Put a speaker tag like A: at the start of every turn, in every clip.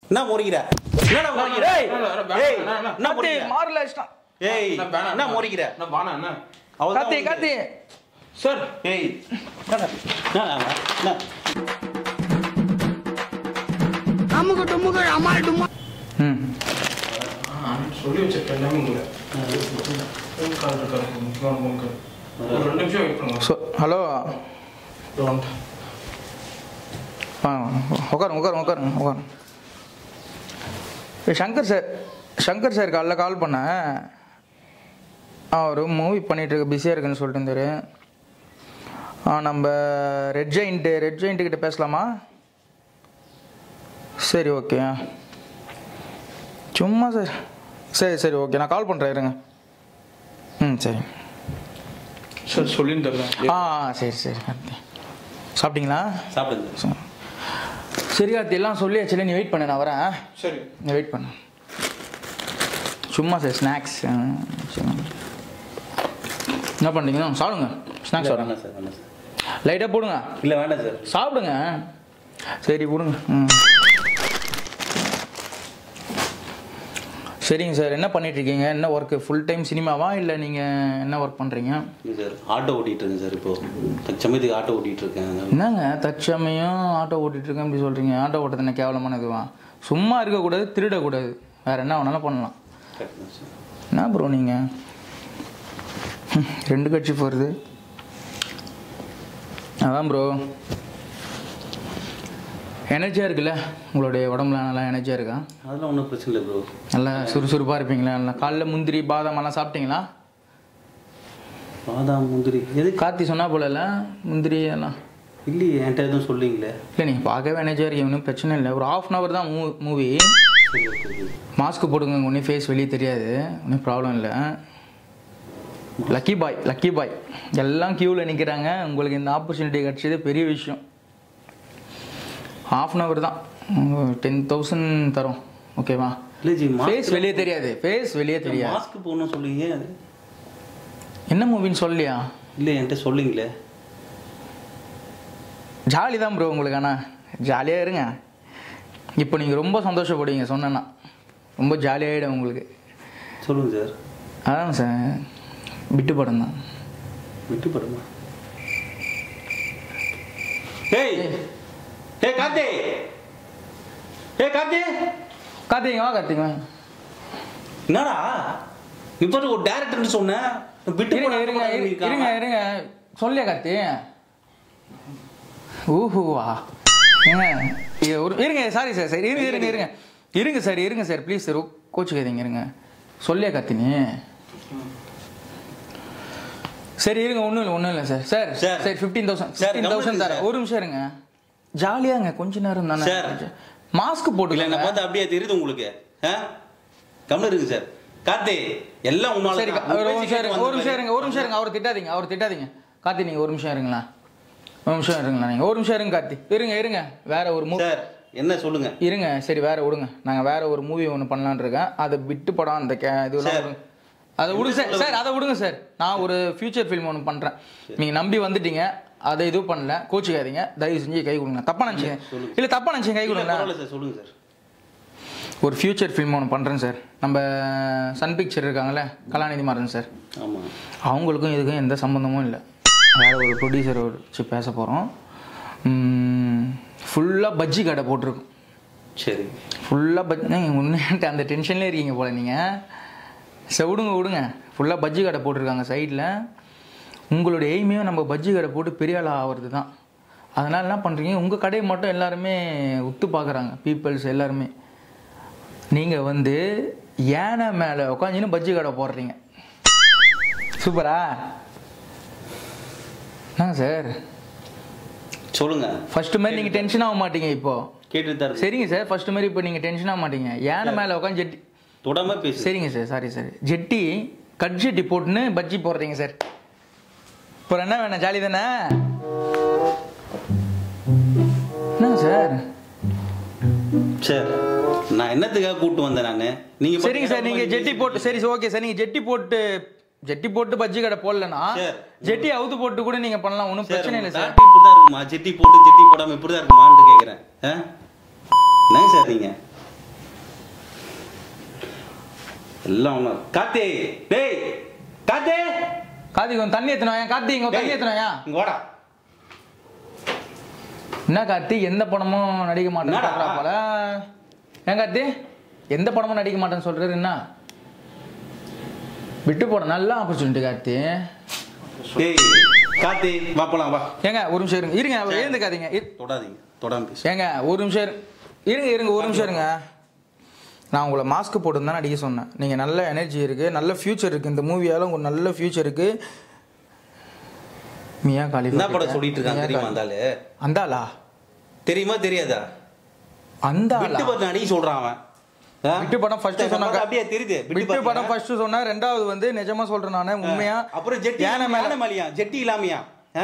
A: என்ன முறிக்கிற என்னடா முறிக்கிற
B: ஏய்,
A: ஏய் என்ன
B: கார்த்தி
A: முறிக்கிற
B: மாறல இஷ்டம்
A: ஏய்
C: என்ன வேணாம்,
A: என்ன முறிக்கிற
C: என்ன வேணாம், என்ன?
A: அவள்தான்
B: கார்த்தி
A: முறிக்கிற.
B: கார்த்தி
C: சார்
A: ஏய் என்னடா என்ன என்ன
B: ம்
C: ஆ, சொல்லி வச்சிருக்கேன் எல்லாமே உங்களை phone call இருக்காரு, முக்கியமான phone call. ஒரு ரெண்டு நிமிஷம் வெயிட் பண்ணுங்க
B: ஸோ ஹலோ
C: இதோ வந்துட்டேன்.
B: ஆ உட்காருங்க உட்காருங்க உட்காருங்க உட்காருங்க ஏய், சங்கர் சார் சங்கர் சார் காலைல கால் பண்ணேன் அவர் மூவி பண்ணிட்டு இருக்க பிஸியாக இருக்குன்னு சொல்லிட்டு இருந்தாரு ஆ நம்ம ரெட் ஜெயிண்ட்டு ரெட் ஜெயிண்ட்டு கிட்ட பேசலாமா சரி ஓகே சும்மா சார் சரி சரி ஓகே நான் கால் பண்ணுறேன் இருங்க ம் சரி
C: சார் சொல்லியிருந்தாரு
B: ஆ சரி சரி கார்த்தி சாப்பிட்டீங்களா
A: சாப்பிடுங்க
B: சரி. சரி கார்த்தி எல்லாம் சொல்லியாச்சுல நீ வெயிட் பண்ணு நான் வரேன்
C: சரி
B: நீ வெயிட் பண்ணு சும்மா சார் ஸ்நாக்ஸ் என்ன பண்ணுறீங்க சாப்பிடுங்க ஸ்நாக்ஸ் வரேன்
A: வேணாம் சார் வேணாம் சார்
B: லைட்டாக போடுங்க
A: இல்லை வேண்டாம் சார்
B: சாப்பிடுங்க சரி போடுங்க ம் சரிங்க சார் என்ன பண்ணிட்டு இருக்கீங்க என்ன ஒர்க்கு ஃபுல் டைம் சினிமாவா இல்லை நீங்கள் என்ன ஒர்க் பண்ணுறீங்க
A: இல்லை சார் ஆட்டோ ஓட்டிட்டு இருக்கேன் சார் இப்போ தற்சமயத்துக்கு ஆட்டோ ஓட்டிட்டு இருக்கேன்
B: என்னங்க தற்சமயம் ஆட்டோ ஓட்டிட்டு இருக்கேன் அப்படி சொல்கிறீங்க ஆட்டோ ஓட்டுறது என்ன கேவலமான இதுவா சும்மா இருக்கக்கூடாது திருடக்கூடாது வேறு என்ன வேணாலும் பண்ணலாம்
A: கரெக்ட் தான் சார்
B: என்ன ப்ரோ நீங்கள் ரெண்டு கட்சி போகிறது அதான் ப்ரோ எனர்ஜியாக இருக்குல்ல உங்களுடைய உடம்புல நல்லா எனர்ஜியாக இருக்கா
A: அதெல்லாம் ஒன்றும் பிரச்சனை இல்லை ப்ரோ
B: நல்லா சுறுசுறுப்பாக இருப்பீங்களா நல்லா காலைல முந்திரி பாதாம் எல்லாம் சாப்பிட்டீங்களா
A: பாதாம் முந்திரி எது
B: கார்த்தி சொன்னா போலல முந்திரி எல்லாம்
A: இல்லையே என்கிட்ட எதுவும் சொல்லிங்களே
B: இல்லை நீங்கள் பார்க்கவே எனர்ஜியாக இருக்கீங்க ஒன்றும் பிரச்சனை இல்லை ஒரு ஆஃப் அன் ஹவர் தான் மூ மூவி
A: சரி ஓகே ஓகே
B: மாஸ்க் போடுங்க ஒன்றும் ஃபேஸ் வெளியே தெரியாது ஒன்றும் ப்ராப்ளம் இல்லை லக்கி பாய் லக்கி பாய் எல்லாம் க்யூவில் நிற்கிறாங்க உங்களுக்கு இந்த ஆப்பர்ச்சுனிட்டி கிடச்சது பெரிய விஷயம் ஹாஃப் அன் ஹவர் தான் டென் தௌசண்ட் தரோம் ஓகேவா
A: இல்லை ஜி
B: ஃபேஸ் வெளியே தெரியாது ஃபேஸ் வெளியே தெரியாது
A: மாஸ்க் போடணும் சொல்லுவீங்க
B: என்ன மூவின்னு சொல்லலையா
A: இல்லை என்கிட்ட சொல்லிங்களே
B: ஜாலி தான் ப்ரோ உங்களுக்கு ஆனால் ஜாலியாக இருங்க இப்போ நீங்கள் ரொம்ப சந்தோஷப்படுவீங்க சொன்னேன்னா ரொம்ப ஜாலியாகிடும் உங்களுக்கு
A: சொல்லுங்க சார்
B: அதான் சார் விட்டு படம் தான்
A: விட்டு படுமா ஏய் ஏய் கார்த்தி ஏய் கார்த்தி
B: கார்த்திங்க வா கார்த்திங்க வா.
A: என்னடா நீ பாட்டு ஒரு டேரக்டர்னு சொன்னேன் விட்டு
B: இருங்க
A: படம்
B: இருங்க இரு-
A: இருக்கான்.
B: இருங்க இருங்க சொல்லியா கார்த்தி ஊஹுவா ஏங்க இது ஒரு இருங்க சாரி சார் சார் இருங்க இருங்க இருங்க இருங்க சார் இருங்க சார் ப்ளீஸ் சார் கோச்சுக்காதீங்க இருங்க சொல்லியா கார்த்தி நீ சரி இருங்க ஒன்றும் இல்லை ஒன்றும் இல்லை சார் சார்
A: சார்.
B: சரி fifteen thousand
A: sir,
B: fifteen thousand
A: கம்முனு
B: தரேன்
A: சார்.
B: ஒரு நிமிஷம் இருங்க ஜாலியாங்க கொஞ்ச நேரம் தானே
A: சார்.
B: மாஸ்க்
A: இல்ல என்ன
B: போட்டுக்கல
A: பார்த்தா அப்படியே தெரியுது உங்களுக்கு ஆ கம்முனு இருக்கு சார் கார்த்தி எல்லாம் உன்னால
B: சரி
A: தான்.
B: ஒரு
A: உன்
B: நிமிஷம் இருங்க
A: பேசிக்கிட்டு
B: ஒரு நிமிஷம்
A: வந்த
B: இருங்க ஒரு நிமிஷம் இருங்க அவர் திட்டாதீங்க அவர் திட்டாதீங்க கார்த்தி நீங்க ஒரு நிமிஷம் இருங்களா ஒரு நிமிஷம் இருங்களா நீங்க ஒரு நிமிஷம் இருங்க கார்த்தி இருங்க இருங்க வேற ஒரு மூவி
A: சார் என்ன சொல்லுங்க
B: இருங்க சரி வேற விடுங்க நாங்க வேற ஒரு மூவி ஒன்று பண்ணலான்னு இருக்கேன் அதை விட்டு படம் அந்த கே இதெல்லாம்
A: சார்.
B: விடுங்க. அதை விடுங்க சார் சார் அதை விடுங்க சார் நான் ஒரு ஃபியூச்சர் ஃபில்ம் ஒன்று பண்றேன் நீங்க நம்பி வந்துட்டீங்க அதை இது பண்ணல கோச்சிக்காதீங்க தயவு செஞ்சு கை கொடுங்க தப்பா நினச்சிங்க இல்ல தப்பா நினச்சிங்க கை
A: இல்ல,
B: கொடுங்க
A: பரவாயில்ல சார் சொல்லுங்க சார்
B: ஒரு ஃபியூச்சர் ஃபில்ம் ஒன்று பண்ணுறேன் சார் நம்ம சன் பிக்சர் இருக்காங்கல்ல கலாநிதி மாறன் சார்
A: ஆமா
B: அவங்களுக்கும் இதுக்கும் எந்த சம்மந்தமும் இல்லை வேற ஒரு ப்ரொடியூசர் வச்சு பேச போகிறோம் ஃபுல்லாக பஜ்ஜி கடை போட்டிருக்கும்
A: சரி
B: ஃபுல்லாக பஜ் நீங்கள் உண்மையாட்டு அந்த டென்ஷன்லேயே இருக்கீங்க போல நீங்கள் சரி விடுங்க விடுங்க ஃபுல்லாக பஜ்ஜி கடை போட்டிருக்காங்க சைடில் உங்களுடைய எய்மே நம்ம பஜ்ஜி கடை போட்டு பெரிய ஆள் ஆகிறது தான் அதனால் என்ன பண்ணுறீங்க உங்கள் கடையை மட்டும் எல்லாருமே உத்து பார்க்குறாங்க பீப்புள்ஸ் எல்லாருமே நீங்கள் வந்து யானை மேலே உட்காந்துன்னு பஜ்ஜி கடை போடுறீங்க சூப்பரா என்னங்க சார்
A: சொல்லுங்க
B: ஃபர்ஸ்ட் மாதிரி நீங்கள் டென்ஷன் ஆக மாட்டீங்க இப்போ
A: கேட்டுட்டு தான் இருக்கு.
B: சரிங்க சார் ஃபர்ஸ்ட் மாதிரி இப்போ நீங்கள் டென்ஷன் ஆக மாட்டீங்க யானை மேலே உட்காந்து ஜெட்டி
A: தொடாம பேசு
B: சரிங்க சார் சாரி சார் ஜெட்டி கட் ஜெட்டி போட்டுன்னு பஜ்ஜி போடுறீங்க சார் இப்போ என்ன வேணும் ஜாலி தானே என்ன சார்
A: சார் நான் என்னத்துக்காக கூட்டு வந்தேன் நானு நீங்க
B: சரிங்க சார் நீங்க ஜெட்டி போட்டு சரி ஓகே சார் நீங்க ஜெட்டி போட்டு ஜெட்டி போட்டு பஜ்ஜி கடை போடலனா
A: சார்.
B: ஜெட்டி அவுத்து போட்டு கூட நீங்க பண்ணலாம் ஒன்றும் பிரச்சனை இல்லை சார்
A: தாட்டி இப்படிதான் இருக்குமா ஜெட்டி போட்டு ஜெட்டி போடாம இப்படிதான் இருக்குமான்னு கேக்குறேன் ஆ? என்னங்க சார் நீங்க எல்லாம் ஒண்ணு கார்த்தி டேய் கார்த்தி
B: கார்த்தி கொஞ்சம் தண்ணி எத்தனை கார்த்தி இங்க தண்ணி எத்தனை
A: இங்க வாடா
B: என்ன கார்த்தி எந்த படமும் நடிக்க மாட்டேன்னு
A: என்னடா?
B: சொல்றா போல ஏன் கார்த்தி எந்த படமும் நடிக்க மாட்டேன்னு சொல்றாரு என்ன விட்டு போட நல்ல ஆப்பர்ச்சுனிட்டி கார்த்தி
A: டேய் கார்த்தி வா போலாம் வா
B: ஏங்க ஒரு நிமிஷம் இருங்க இருங்க அவர் எழுந்துக்காதீங்க இரு-
A: தொடாதீங்க தொடாம பேசு
B: ஏங்க ஒரு நிமிஷம் இரு- இருங்க இருங்க ஒரு நிமிஷம் இருங்க நான் உங்களை மாஸ்க் போட்டு தான் நடிக்க சொன்னேன் நீங்கள் நல்ல எனர்ஜி இருக்குது நல்ல ஃபியூச்சர் இருக்குது இந்த மூவியால் உங்களுக்கு நல்ல ஃபியூச்சர் இருக்குது மியா காலி
A: என்ன படம் சொல்லிட்டு இருக்கான் தெரியுமா அந்த ஆளு
B: அந்தாளா
A: தெரியுமா தெரியாதா
B: அந்த
A: விட்டு பார்த்து நடிக்க சொல்றான் அவன் ஆ?
B: விட்டு படம் first
A: சரி,
B: சொன்னாங்க.
A: அப்படியே தெரியுது
B: விட்டு படம் ஃபர்ஸ்ட் சொன்னா ரெண்டாவது வந்து நிஜமா சொல்றேன் நானு உண்மையா
A: அப்புறம் ஜெட்டி
B: யானை மேல
A: யானை மேலையா ஜெட்டி இல்லாமையா ஆ?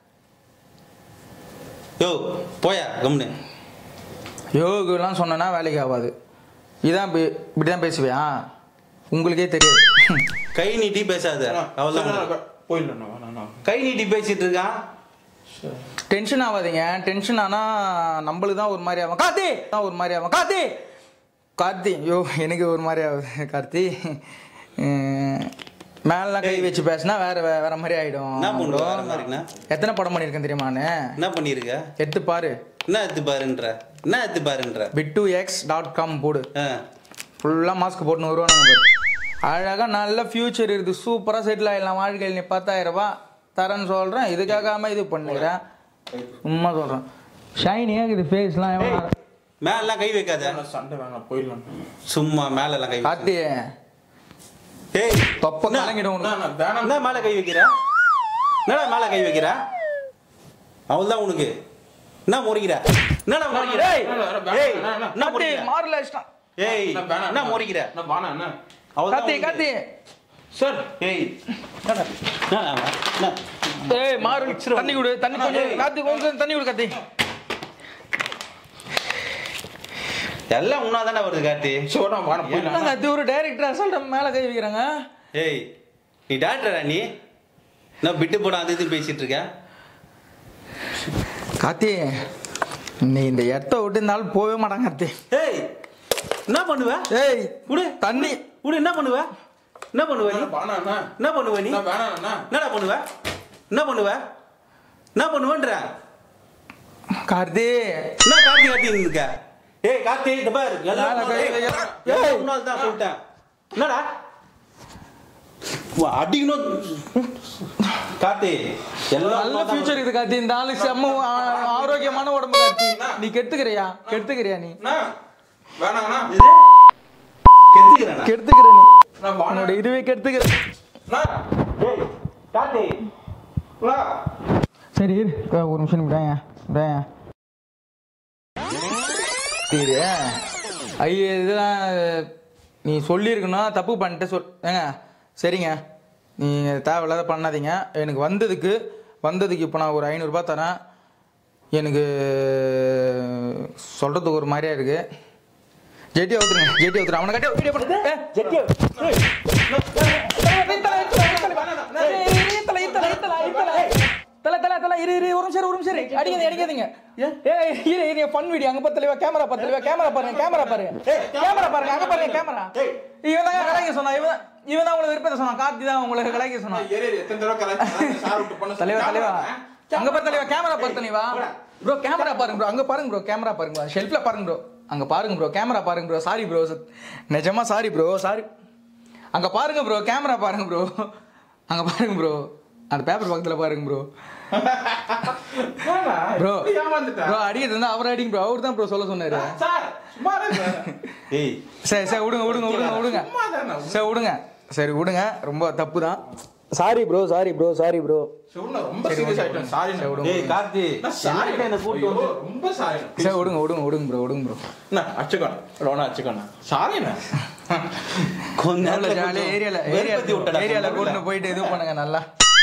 A: யோ போயா கம்னு
B: யோகெல்லாம் சொன்னேன்னா வேலைக்கு ஆகாது இதான் இப்படி- இப்படிதான் பேசுவியா உங்களுக்கே தெரியாது
A: கை நீட்டி பேசாத அவ்வளவுதான்
C: போயிடலாம் வேணாண்ணா
A: கை நீட்டி பேசிட்டு இருக்கான்
B: டென்ஷன் ஆகாதீங்க டென்ஷன் ஆனா நம்மளுக்கு தான் ஒரு மாதிரி ஆகும் கார்த்தி தான் ஒரு மாதிரி ஆகும் கார்த்தி கார்த்தி ஐயோ எனக்கு ஒரு மாதிரி ஆகுது கார்த்தி உம், மேலலாம் கை வச்சு பேசினா வேற வே- வேற மாதிரி ஆயிடும்
A: என்ன பண்ணுவ வேற மாதிரினா
B: எத்தனை படம் பண்ணியிருக்கேன் தெரியுமாண்ணே
A: என்ன பண்ணிருக்க
B: எடுத்து பாரு
A: என்ன எடுத்து பாருன்ற என்ன எடுத்து பாருன்ற
B: பிட்டு எக்ஸ் டாட் காம் போடு
A: ஆ.
B: ஃபுல்லாக மாஸ்க் போட்டுன்னு வருவானுங்க பாரு அழகாக நல்ல ஃபியூச்சர் இருக்குது சூப்பராக செட்டில் ஆகிடலாம் வாழ்க்கையில் நீ பத்தாயிரம் ரூபாய் தரேன்னு சொல்கிறேன் இதுக்காகாம இது பண்ணுறேன் சும்மா சொல்கிறேன் ஷைனியாக இருக்குது ஃபேஸ்லாம் எவ்வளோ
A: மேலெல்லாம் கை வைக்காத
C: வேணாம், சண்டை வேணாம் போயிடலாம்
A: சும்மா மேல எல்லாம் கை வைக்காத.
B: கார்த்தி
A: ஏய்
B: தொப்ப
A: என்ன?
B: கலங்கிடும் உனக்கு.
C: அண்ணா, நான் வேணாம்
A: என்ன மேல கை வைக்கிற என்னடா மேல கை வைக்கிற அவள்தான் உனக்கு என்ன முறிக்கிற என்னடா முறிக்கிற
B: ஏய்,
A: ஏய்
C: வேணாம், வேணாம்.
A: என்ன
B: கார்த்தி
A: முறிக்கிற
B: மாறல இஷ்டம்
A: ஏய்
C: அண்ணா, வேணாம்,
A: என்ன
C: அண்ணா.
A: முறிக்கிற
C: அண்ணா, வேணாம், அண்ணா.
A: அவள்தான்
B: கார்த்தி
A: உனக்கு.
B: கார்த்தி
C: சார்
A: ஏய் என்னடா? என்னடா அவன்? என்ன?
B: ஏய் மாறு தண்ணி கொடு தண்ணி கொஞ்சம்
A: ஏய்.
B: கார்த்தி கொஞ்சம் தண்ணி கொடு கார்த்தி
A: எல்லாம் உன்னாதானே வருது கார்த்தி
C: சரி, வேணாம், வேணாம், போயிடலாம்.
B: என்ன கார்த்தி ஒரு டைரக்டர் அசால்ட் மேலே கை வைக்கிறாங்க
A: ஏய் நீ டாக்டரா நீ என்ன விட்டு போட அது இது பேசிட்டு இருக்க
B: கார்த்தி நீ இந்த இடத்த விட்டு இந்த ஆள் போகவே மாட்டாங்க கார்த்தி
A: ஏய் என்ன பண்ணுவ
B: ஏய்
A: விடு
B: தண்ணி
A: விடு என்ன பண்ணுவ என்ன பண்ணுவ நீ
C: வேணாம், அண்ணா.
A: என்ன பண்ணுவ நீ
C: அண்ணா, வேணாம், அண்ணா.
A: என்னடா பண்ணுவ என்ன பண்ணுவ என்ன பண்ணுவன்ற
B: கார்த்தி
A: என்ன கார்த்தி கார்த்தி இருக்க ஏய் கார்த்தி இந்த பாரு எல்லாம்
B: மேல கை
A: ஏய்,
B: வைக்கிற.
A: எல்லாம் உன்னால தான் சொல்லிட்டேன் என்னடா உன் அடிக்கணும் கார்த்தி எல்லாம்
B: நல்ல
A: உன்னால தான்
B: ஃபியூச்சர் இது கார்த்தி இந்த ஆளு செம்ம ஆ- ஆரோக்கியமான உடம்பு கார்த்தி நீ கெடுத்துக்கிறியா கெடுத்துக்கிறியா நீ
C: அண்ணா, வேணாம், அண்ணா.
A: இது? கெடுத்துக்கிறேனா?
B: கெடுத்துக்கிற நீ
C: அண்ணா, வேணாம்.
B: உன்னோட இதுவே கெடுத்துக்கிற
C: அண்ணா,
A: ஏய், கார்த்தி
C: அண்ணா.
B: சரி இரு அஹ் ஒரு நிமிஷம் விடாங்க விடாங்க சரி ஐயோ இதெல்லாம் நீ சொல்லியிருக்கணும் தப்பு பண்ணிட்டு சொல் ஏங்க சரிங்க நீங்கள் தேவையில்லாத பண்ணாதீங்க எனக்கு வந்ததுக்கு வந்ததுக்கு இப்போ நான் ஒரு ஐநூறுரூபா தரேன் எனக்கு சொல்கிறதுக்கு ஒரு மாதிரியா இருக்கு ஜெட்டி அவுத்துருங்க ஜெட்டி அவுத்துரு அவனை கட்டி வீடியோ பண்ணு ஏ, ஜெட்டி அவுத்து. தல தல தல இரு இரு ஒரு நிமிஷம் இரு, ஒரு நிமிஷம் இரு. அடிக்காதீங்க அடிக்காதீங்க ஏய் இரு இரு ஃபன் வீடியோ அங்க பாத்து தலைவா கேமரா பாத்து தலைவா கேமரா பாருங்க கேமரா பாருங்க கேமரா பாருங்க அங்க பாருங்க கேமரா இவன் தான் கலாய்க்க சொன்னா இவன் தான் இவன் தான் உங்களுக்கு விருப்பத்தை சொன்னான் கார்த்தி தான் உங்களுக்கு கலாய்க்க சொன்னான்
C: ஏறி, ஏறி, எத்தனை தடவை கலாய்ச்சி, சார் விட்டு பண்ண
B: தலைவா
C: சொல்லி
B: தலைவா
C: கேமரா,
B: அங்க பாரு தலைவா கேமரா பாரு தலைவா ப்ரோ கேமரா பாருங்க ப்ரோ அங்க பாருங்க ப்ரோ கேமரா பாருங்க ப்ரோ ஷெல்ஃப்ல பாருங்க ப்ரோ அங்க பாருங்க ப்ரோ கேமரா பாருங்க ப்ரோ சாரி ப்ரோ நிஜமா சாரி ப்ரோ சாரி அங்க பாருங்க ப்ரோ கேமரா பாருங்க ப்ரோ அங்க பாருங்க ப்ரோ அந்த பேப்பர் பக்கத்துல பாருங்க ப்ரோ
C: வேணாம்,
B: ப்ரோ
C: இப்படி ஏமாந்துட்டா.
B: ப்ரோ அடிக்கிறது இருந்தா அவர் அடிங்க ப்ரோ அவர் தான் ப்ரோ சொல்ல சொன்னாரு
C: சார், சும்மா இருங்க சார்.
A: ஏய்
B: சரி சரி விடுங்க விடுங்க விடுங்க விடுங்க
C: சும்மா தானே.
B: சரி விடுங்க சரி விடுங்க ரொம்ப தப்பு தான் sorry bro sorry bro sorry bro
C: Shivanna, ரொம்ப serious ஆயிட்டேன். sorry ண்ணா.
B: சரி, விடுங்க.
A: ஏய் கார்த்தி
C: அண்ணா, sorry
A: என்னடா என்னை கூட்டு
C: ஐயோ,
A: வந்து
C: ரொம்ப sorry ண்ணா.
B: சரி விடுங்க விடுங்க விடுங்க ப்ரோ விடுங்க ப்ரோ
C: அண்ணா, அடிச்சுக்கோண்ணா. லோனா அடிச்சுக்கோண்ணா. sorry ண்ணா.
A: கொஞ்ச
B: நல்ல
A: நேரத்துல
B: ஜாலியா
A: கொஞ்சம்
B: ஏரியால
A: வெறுப்பேத்தி விட்டடா,
B: ஏரியால
A: கொஞ்சம்
B: கூட்டு போயிட்டு இது பண்ணுங்க நல்லா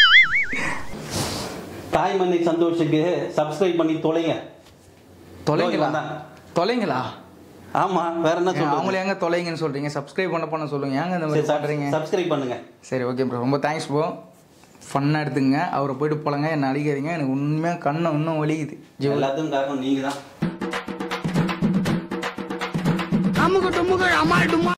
A: தாய் மண்ணை சந்தோஷுக்கு சப்ஸ்கிரைப் பண்ணி தொலைங்க
B: தொலைங்களா
A: வந்தான்.
B: தொலைங்களா
A: ஆமா வேற என்ன
B: ஏங்க, அவங்கள
A: சொல்றீங்க
B: ஏங்க தொலைங்கன்னு சொல்றீங்க சப்ஸ்கிரைப் பண்ண பண்ண சொல்லுங்க ஏங்க இந்த மாதிரி பண்றீங்க
A: சப்ஸ்கிரைப் பண்ணுங்க
B: சரி ஓகே ப்ரோ ரொம்ப தேங்க்ஸ் ப்ரோ ஃபன்னாக எடுத்துங்க அவரை போயிட்டு போலங்க என்ன அடிக்காதீங்க எனக்கு உண்மையாக கண்ணை இன்னும் வலிக்குது ஜீவ
A: எல்லாத்துக்கும் காரணம் நீங்க தான்
D: அமுக டுமுக அமால் டுமா